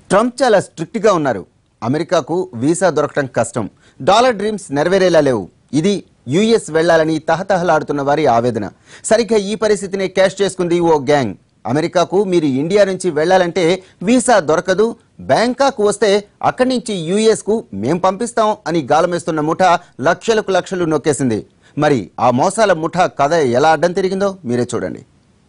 Trump చాలా స్ట్రిక్ట్గా ఉన్నారు అమెరికాకు వీసా దొరకటం కష్టం డాలర్ డ్రీమ్స్ నెరవేరేలా లేవు ఇది యుఎస్ వెళ్లాలని తహతహలాడుతున్న వారి ఆవేదన సరిగ్గా ఈ పరిస్థితిని క్యాష్ చేసుకుంది ఓ గ్యాంగ్ అమెరికాకు మీరు ఇండియా నుంచి వెళ్లాలంటే వీసా దొరకదు బ్యాంకాక్ వస్తే అక్కడి నుంచి యుఎస్ కు మేం పంపిస్తాం అని గాలమేస్తున్న ముఠా లక్షలకు లక్షలు నొక్కేసింది మరి ఆ మోసాల ముఠా కథ ఎలా అడ్డం తిరిగిందో మీరే చూడండి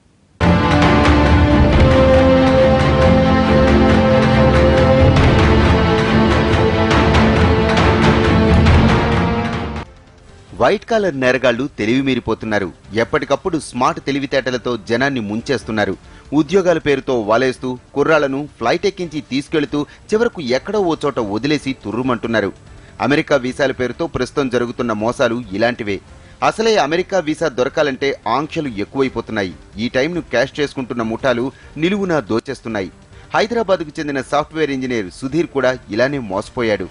వైట్ కాలర్ నేరగాళ్లు తెలివి మీరిపోతున్నారు ఎప్పటికప్పుడు స్మార్ట్ తెలివితేటలతో జనాన్ని ముంచేస్తున్నారు ఉద్యోగాల పేరుతో వాలేస్తూ కుర్రాళ్లను ఫ్లైట్ ఎక్కించి తీసుకెళ్తూ చివరకు ఎక్కడో ఓ చోట వదిలేసి తుర్రుమంటున్నారు అమెరికా వీసాల పేరుతో ప్రస్తుతం జరుగుతున్న మోసాలు ఇలాంటివే అసలే అమెరికా వీసా దొరకాలంటే ఆంక్షలు ఎక్కువైపోతున్నాయి ఈ టైంను క్యాష్ చేసుకుంటున్న ముఠాలు నిలువునా దోచేస్తున్నాయి హైదరాబాద్కు చెందిన సాఫ్ట్వేర్ ఇంజనీర్ సుధీర్ కూడా ఇలానే మోసపోయాడు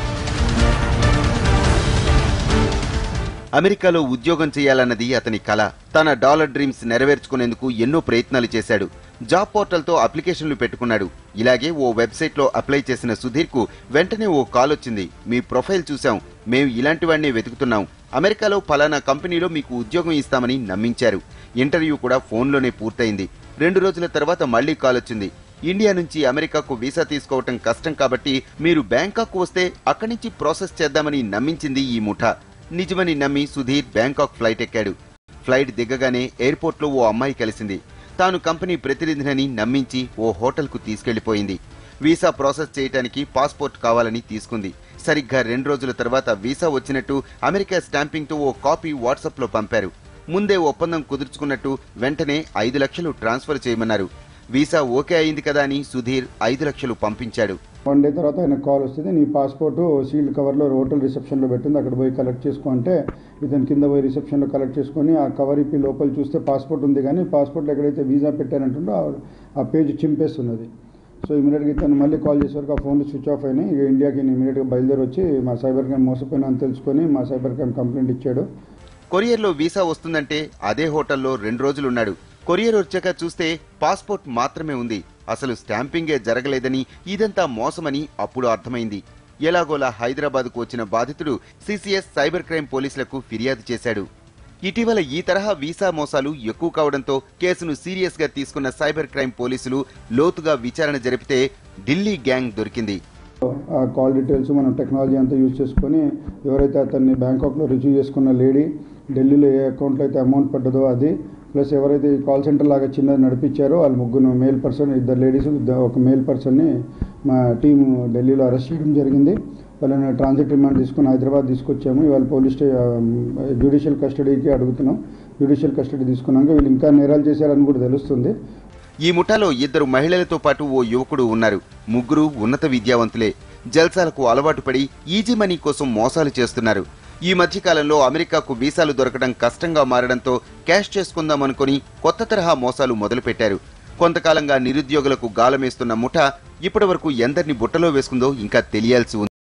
అమెరికాలో ఉద్యోగం చేయాలన్నది అతని కల తన డాలర్ డ్రీమ్స్ నెరవేర్చుకునేందుకు ఎన్నో ప్రయత్నాలు చేశాడు జాబ్ పోర్టల్తో అప్లికేషన్లు పెట్టుకున్నాడు ఇలాగే ఓ వెబ్సైట్లో అప్లై చేసిన సుధీర్కు వెంటనే ఓ కాల్ వచ్చింది మీ ప్రొఫైల్ చూశాం మేము ఇలాంటి వాడినే వెతుకుతున్నాం అమెరికాలో ఫలానా కంపెనీలో మీకు ఉద్యోగం ఇస్తామని నమ్మించారు ఇంటర్వ్యూ కూడా ఫోన్లోనే పూర్తయింది రెండు రోజుల తర్వాత మళ్లీ కాల్ వచ్చింది ఇండియా నుంచి అమెరికాకు వీసా తీసుకోవటం కష్టం కాబట్టి మీరు బ్యాంకాక్ వస్తే అక్కడి నుంచి ప్రాసెస్ చేద్దామని నమ్మించింది ఈ ముఠా నిజమని నమ్మి సుధీర్ బ్యాంకాక్ ఫ్లైట్ ఎక్కాడు ఫ్లైట్ దిగ్గగానే ఎయిర్పోర్ట్లో ఓ అమ్మాయి కలిసింది తాను కంపెనీ ప్రతినిధినని నమ్మించి ఓ హోటల్కు తీసుకెళ్లిపోయింది వీసా ప్రాసెస్ చేయడానికి పాస్పోర్ట్ కావాలని తీసుకుంది సరిగ్గా రెండు రోజుల తర్వాత వీసా వచ్చినట్టు అమెరికా స్టాంపింగ్తో ఓ కాపీ వాట్సాప్లో పంపారు ముందే ఒప్పందం కుదుర్చుకున్నట్టు వెంటనే ఐదు లక్షలు ట్రాన్స్ఫర్ చేయమన్నారు వీసా ఓకే అయింది కదా అని సుధీర్ ఐదు లక్షలు పంపించాడు వన్ డే తర్వాత ఆయన కాల్ వస్తుంది నీ పాస్పోర్ట్ సీల్డ్ కవర్లో హోటల్ రిసెప్షన్లో పెట్టింది అక్కడ పోయి కలెక్ట్ చేసుకో అంటే ఇతను కింద పోయి రిసెప్షన్లో కలెక్ట్ చేసుకొని ఆ కవర్ ఇప్పి లోపల చూస్తే పాస్పోర్ట్ ఉంది కానీ పాస్పోర్ట్లో ఎక్కడైతే వీసా పెట్టారంటుండో ఆ- ఆ పేజ్ చింపేస్తున్నది సో ఇమీడియట్గా ఇతను మళ్ళీ కాల్ చేసేవరకు ఆ ఫోన్లు స్విచ్ ఆఫ్ అయినాయి ఇక ఇండియాకి ఇమీడియట్గా బయలుదేరి వచ్చి మా సైబర్ క్రైమ్ మోసపోయినా అని తెలుసుకొని మా సైబర్ క్రైమ్ కంప్లైంట్ ఇచ్చాడు కొరియర్లో వీసా వస్తుందంటే అదే హోటల్లో రెండు రోజులున్నాడు కొరియర్ వచ్చాక చూస్తే పాస్పోర్ట్ మాత్రమే ఉంది అసలు స్టాంపింగే జరగలేదని ఇదంతా మోసమని అప్పుడు అర్థమైంది ఎలాగోలా హైదరాబాద్కు వచ్చిన బాధితుడు సిసిఎస్ సైబర్ క్రైమ్ పోలీసులకు ఫిర్యాదు చేశాడు ఇటీవల ఈ తరహా వీసా మోసాలు ఎక్కువ కావడంతో కేసును సీరియస్ గా తీసుకున్న సైబర్ క్రైమ్ పోలీసులు లోతుగా విచారణ జరిపితే ఢిల్లీ గ్యాంగ్ దొరికింది ఆ కాల్ డీటెయిల్స్ మనం టెక్నాలజీ అంతా యూజ్ చేసుకొని ఎవరైతే అతన్ని బ్యాంకాక్లో రిసీవ్ చేసుకున్న లేడీ ఢిల్లీలో ఏ అకౌంట్లో అయితే అమౌంట్ పడ్డదో అది ప్లస్ ఎవరైతే ఈ కాల్ సెంటర్ లాగా చిన్నది నడిపించారో వాళ్ళు ముగ్గురు మేల్ పర్సన్ ఇద్దరు లేడీస్ ఒక మేల్ పర్సన్ని మా టీం ఢిల్లీలో అరెస్ట్ చేయడం జరిగింది వాళ్ళని ట్రాన్సిట్ రిమాండ్ తీసుకుని హైదరాబాద్ తీసుకొచ్చాము ఇవాళ పోలీస్ స్టే జ్యుడిషియల్ కస్టడీకి అడుగుతున్నాం జ్యుడిషియల్ కస్టడీ తీసుకున్నాక వీళ్ళు ఇంకా నేరాలు చేశారని కూడా తెలుస్తుంది ఈ ముఠాలో ఇద్దరు మహిళలతో పాటు ఓ యువకుడు ఉన్నారు ముగ్గురు ఉన్నత విద్యావంతులే జల్సాలకు అలవాటు పడి ఈజీ మనీ కోసం మోసాలు చేస్తున్నారు ఈ మధ్యకాలంలో అమెరికాకు వీసాలు దొరకడం కష్టంగా మారడంతో క్యాష్ చేసుకుందామనుకుని కొత్త తరహా మోసాలు మొదలుపెట్టారు కొంతకాలంగా నిరుద్యోగులకు గాలమేస్తున్న ముఠ ఇప్పటివరకు ఎందరిని బుట్టలో వేసుకుందో ఇంకా తెలియాల్సి ఉంది